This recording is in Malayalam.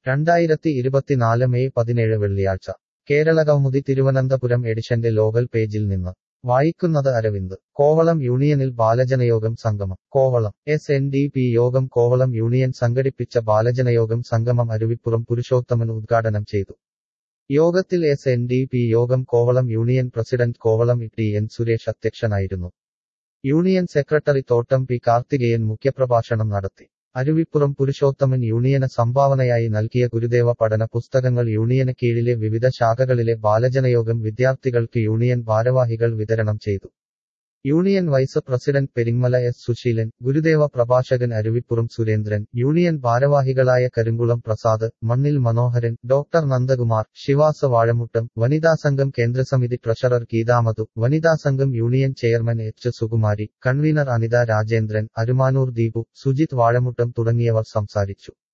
രണ്ടായിരത്തി ഇരുപത്തിനാല് മെയ് പതിനേഴ് വെള്ളിയാഴ്ച കേരള കൗമുദി തിരുവനന്തപുരം എഡിഷന്റെ ലോകൽ പേജിൽ നിന്ന് വായിക്കുന്നത് അരവിന്ദ് കോവളം യൂണിയനിൽ ബാലജനയോഗം സംഗമം Kovalam S N D P യോഗം കോവളം യൂണിയൻ സംഘടിപ്പിച്ച ബാലജനയോഗം സംഗമം അരുവിപ്പുറം പുരുഷോത്തമൻ ഉദ്ഘാടനം ചെയ്തു യോഗത്തിൽ എസ് എൻ ഡി പി യോഗം Kovalam union president Kovalam T N Suresh അധ്യക്ഷനായിരുന്നു union secretary Thottam P Karthikeyan മുഖ്യപ്രഭാഷണം നടത്തി അരുവിപ്പുറം പുരുഷോത്തമൻ യൂണിയന് സംഭാവനയായി നൽകിയ ഗുരുദേവ പഠന പുസ്തകങ്ങൾ യൂണിയന് കീഴിലെ വിവിധ ശാഖകളിലെ ബാലജനയോഗം വിദ്യാർത്ഥികൾക്ക് യൂണിയൻ ഭാരവാഹികൾ വിതരണം ചെയ്തു union vice president Peringamala S Suseelan ഗുരുദേവ പ്രഭാഷകൻ അരുവിപ്പുറം സുരേന്ദ്രൻ യൂണിയൻ ഭാരവാഹികളായ കരിങ്കുളം പ്രസാദ് മണ്ണിൽ മനോഹരൻ ഡോക്ടർ നന്ദകുമാർ ശിവാസ വാഴമുട്ടം വനിതാ സംഘം കേന്ദ്രസമിതി ട്രഷറർ ഗീതാമധു വനിതാ സംഘം union chairman H Sukumari convener Anitha Rajendran Arumanoor Deepu Sujith Vazhamuttam തുടങ്ങിയവർ സംസാരിച്ചു